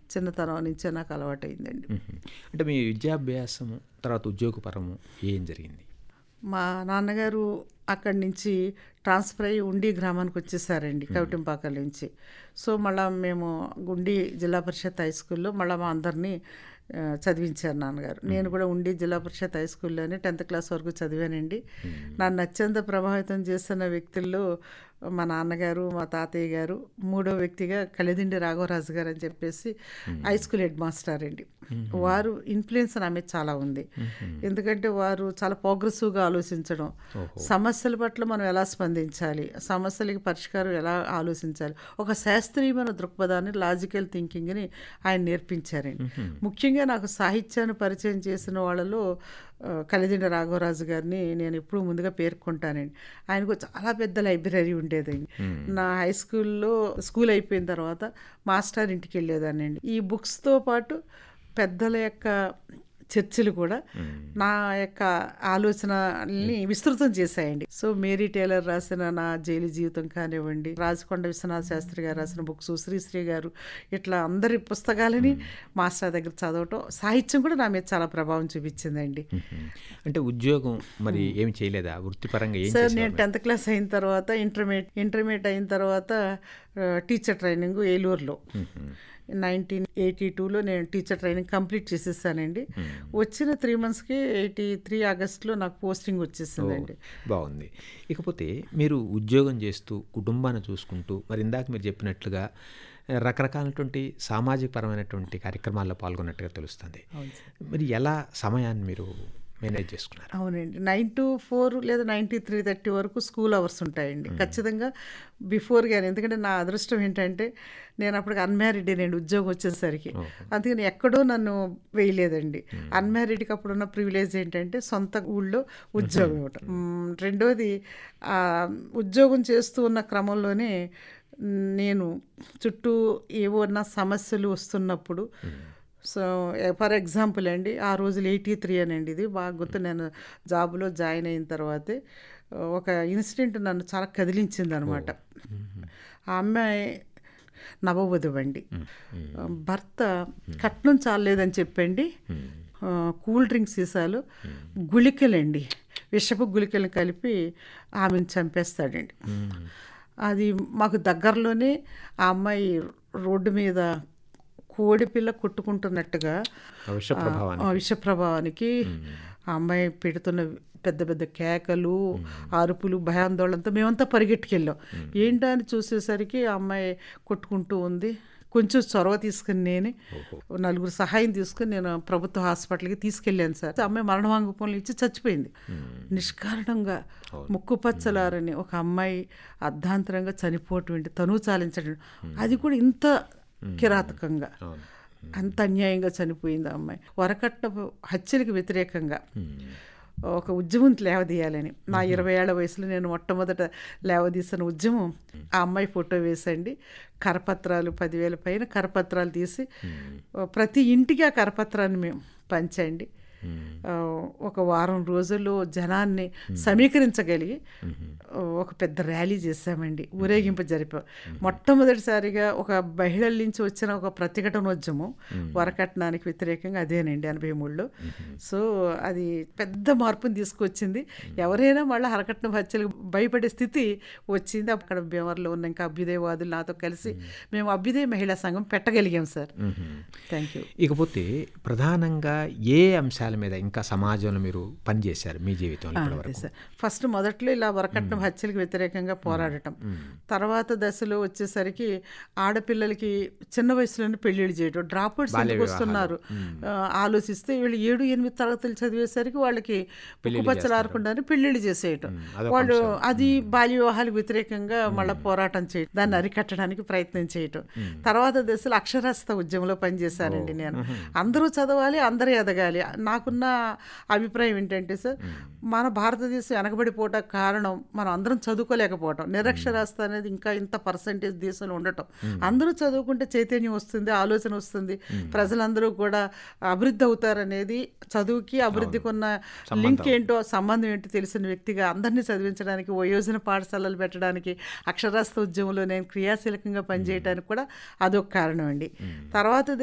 చిన్నతనం నుంచే నాకు అలవాటైందండి మ్మ్. అంటే మీ విద్యాభ్యాసం తర్వాత ఉద్యోగపరము ఏం జరిగింది మా నాన్నగారు అక్కడి నుంచి ట్రాన్స్ఫర్ అయ్యి ఉండి గ్రామానికి వచ్చేసారండి కవిటింపాకల నుంచి సో మళ్ళీ మేము గుండి జిల్లా పరిషత్ హై స్కూల్లో మళ్ళీ మా అందరినీ ఆ, చదివించారు నాన్నగారు నేను కూడా ఉండి జిల్లా పరిషత్ హై స్కూల్లోనే టెన్త్ క్లాస్ వరకు చదివానండి నన్ను అత్యంత ప్రభావితం చేస్తున్న వ్యక్తుల్లో మా నాన్నగారు మా తాతయ్య గారు మూడో వ్యక్తిగా కలిదిండి రాఘవరాజు గారు అని చెప్పేసి హై స్కూల్ హెడ్ మాస్టర్ అండి వారు ఇన్ఫ్లుయెన్స్ నా మీద చాలా ఉంది ఎందుకంటే వారు చాలా ప్రోగ్రెసివ్గా ఆలోచించడం సమస్యల పట్ల మనం ఎలా స్పందించాలి సమస్యలకి పరిష్కారం ఎలా ఆలోచించాలి ఒక శాస్త్రీయమైన దృక్పథాన్ని లాజికల్ థింకింగ్ని ఆయన నేర్పించారండి ముఖ్యంగా నాకు సాహిత్యాన్ని పరిచయం చేసిన వాళ్ళలో ఆ, కలిదిండి రాఘవరాజు గారిని నేను ఎప్పుడూ ముందుగా పేర్కొంటానండి ఆయనకు చాలా పెద్ద లైబ్రరీ ఉండేదండి నా హై స్కూల్లో స్కూల్ అయిపోయిన తర్వాత మాస్టర్ ఇంటికి వెళ్ళేదానండి ఈ బుక్స్తో పాటు పెద్దల యొక్క చర్చలు కూడా నా యొక్క ఆలోచనల్ని విస్తృతం చేశాయండి సో మేరీ టేలర్ రాసిన నా జైలు జీవితం కానివ్వండి రాజకొండ విశ్వనాథ శాస్త్రి గారు రాసిన బుక్స్ శ్రీశ్రీ గారు ఇట్లా అందరి పుస్తకాలని మాస్టర్ దగ్గర చదవటం సాహిత్యం కూడా నా మీద చాలా ప్రభావం చూపించిందండి మ్మ్. అంటే ఉద్యోగం మరి ఏమి చేయలేదా వృత్తిపరంగా ఏం సార్ చేసేవారు నేను టెన్త్ క్లాస్ అయిన తర్వాత ఇంటర్మీడియట్ ఇంటర్మీడియట్ అయిన తర్వాత ఆ, టీచర్ ట్రైనింగ్ ఏలూరులో నైన్టీన్ ఎయిటీ టూలో నేను టీచర్ ట్రైనింగ్ కంప్లీట్ చేసేసానండి వచ్చిన త్రీ మంత్స్కి ఎయిటీ త్రీ ఆగస్ట్లో నాకు పోస్టింగ్ వచ్చేసిందండి బాగుంది ఇకపోతే మీరు ఉద్యోగం చేస్తూ కుటుంబాన్ని చూసుకుంటూ మరి ఇందాక మీరు చెప్పినట్లుగా ఆ, రకరకాలైనటువంటి సామాజిక పరమైనటువంటి కార్యక్రమాల్లో పాల్గొన్నట్టుగా తెలుస్తుంది మరి ఎలా సమయాన్ని మీరు మేనేజ్ చేసుకున్నారు అవునండి నైన్ టు ఫోర్ లేదా నైన్టీ త్రీ థర్టీ వరకు స్కూల్ అవర్స్ ఉంటాయండి ఖచ్చితంగా బిఫోర్ కానీ ఎందుకంటే నా అదృష్టం ఏంటంటే నేను అప్పటికి అన్మ్యారీడ్ నేను ఉద్యోగం వచ్చేసరికి అందుకని ఎక్కడో నన్ను వేయలేదండి అన్మ్యారీడ్కి అప్పుడున్న ప్రివిలేజ్ ఏంటంటే సొంత ఊళ్ళో ఉద్యోగం ఇవ్వటం మ్, రెండోది ఆ, ఉద్యోగం చేస్తూ ఉన్న క్రమంలోనే నేను చుట్టూ ఏవన్నా సమస్యలు వస్తున్నప్పుడు సో ఫర్ ఎగ్జాంపుల్ అండి ఆ రోజులు ఎయిటీ త్రీ అనండి ఇది బాగా గుర్తు నేను జాబ్లో జాయిన్ అయిన తర్వాతే ఒక ఇన్సిడెంట్ నన్ను చాలా కదిలించింది అనమాట ఆ అమ్మాయి నవవధువండి భర్త కట్నం చాలేదని చెప్పండి ఆ, కూల్ డ్రింక్ సీసాలు గుళికలండి విషపు గుళికలు కలిపి ఆమెను చంపేస్తాడండి అది మాకు దగ్గరలోనే ఆ అమ్మాయి రోడ్డు మీద కోడి పిల్ల కొట్టుకుంటున్నట్టుగా విష ప్రభావాన్ని ఆ విష ప్రభావానికి ఆ అమ్మాయి పెడుతున్న పెద్ద పెద్ద కేకలు అరుపులు భయాందోళనతో మేమంతా పరిగెట్టుకెళ్ళాం ఏంటా అని చూసేసరికి ఆ అమ్మాయి కొట్టుకుంటూ ఉంది కొంచెం చొరవ తీసుకుని నేనే నలుగురు సహాయం తీసుకుని నేను ప్రభుత్వ హాస్పిటల్కి తీసుకెళ్ళాను సార్ ఆ అమ్మాయి మరణవాంగ్మూలం ఇచ్చి చచ్చిపోయింది నిష్కారణంగా ముక్కు పచ్చలారని ఒక అమ్మాయి అర్ధాంతరంగా చనిపోవటం ఏంటి తనువు చాలించడం అది కూడా ఇంత కిరాతకంగా అవును అంత అన్యాయంగా చనిపోయింది ఆ అమ్మాయి వరకట్న హత్యలకు వ్యతిరేకంగా ఒక ఉద్యమం లేవదీయాలని నా ఇరవై ఏళ్ల వయసులో నేను మొట్టమొదట లేవదీసిన ఉద్యమం ఆ అమ్మాయి ఫోటో వేసండి కరపత్రాలు పదివేల పైన కరపత్రాలు తీసి ప్రతి ఇంటికి ఆ కరపత్రాన్ని మేము పంచండి ఆ, ఒక వారం రోజుల్లో జనాన్ని సమీకరించగలిగి ఆ, ఒక పెద్ద ర్యాలీ చేశామండి ఊరేగింపు జరిపాం మొట్టమొదటిసారిగా ఒక మహిళల నుంచి వచ్చిన ఒక ప్రతిఘటనోద్యమం వరకట్నానికి వ్యతిరేకంగా అదేనండి ఎనభై మూడులో సో అది పెద్ద మార్పుని తీసుకొచ్చింది ఎవరైనా మళ్ళీ హరకట్న హత్యలకు భయపడే స్థితి వచ్చింది అక్కడ భీమవరంలో ఉన్న ఇంకా అభ్యుదయవాదులు నాతో కలిసి మేము అభ్యుదయ మహిళా సంఘం పెట్టగలిగాం సార్ థ్యాంక్ యూ ఇకపోతే ప్రధానంగా ఏ అంశాల మీద ఇంకా సమాజంలో మీరు పనిచేశారు మీ జీవితంలో అదే ఇప్పటివరకు సార్ ఫస్ట్ మొదట్లో ఇలా వరకట్నం హత్యలకు వ్యతిరేకంగా పోరాడటం తర్వాత దశలో వచ్చేసరికి ఆడపిల్లలకి చిన్న వయసులోనే పెళ్లిళ్ళు చేయడం డ్రాప్ అవుట్స్ ఎందుకు వస్తున్నారు ఆ, ఆలోచిస్తే వీళ్ళు ఏడు ఎనిమిది తరగతులు చదివేసరికి వాళ్ళకి పచ్చలు ఆరకుండానే పెళ్లిళ్ళు చేసేయటం వాళ్ళు అది బాల్య వివాహాలకు వ్యతిరేకంగా మళ్ళీ పోరాటం చేయడం దాన్ని అరికట్టడానికి ప్రయత్నం చేయటం తర్వాత దశలో అక్షరాస్యత ఉద్యమంలో పనిచేశానండి నేను అందరూ చదవాలి అందరూ ఎదగాలి నాకున్న అభిప్రాయం ఏంటంటే సార్ మన భారతదేశం వెనకబడిపోవటం కారణం మనం అందరం చదువుకోలేకపోవటం నిరక్షరాస్యత అనేది ఇంకా ఇంత పర్సంటేజ్ దేశంలో ఉండటం అందరూ చదువుకుంటే చైతన్యం వస్తుంది ఆలోచన వస్తుంది ప్రజలందరూ కూడా అభివృద్ధి అవుతారనేది చదువుకి అభివృద్ధికి ఉన్న లింక్ ఏంటో సంబంధం ఏంటో తెలిసిన వ్యక్తిగా అందరినీ చదివించడానికి వయోజన పాఠశాలలు పెట్టడానికి అక్షరాస్యత ఉద్యమంలో నేను క్రియాశీలకంగా పనిచేయడానికి కూడా అదొక కారణం అండి తర్వాత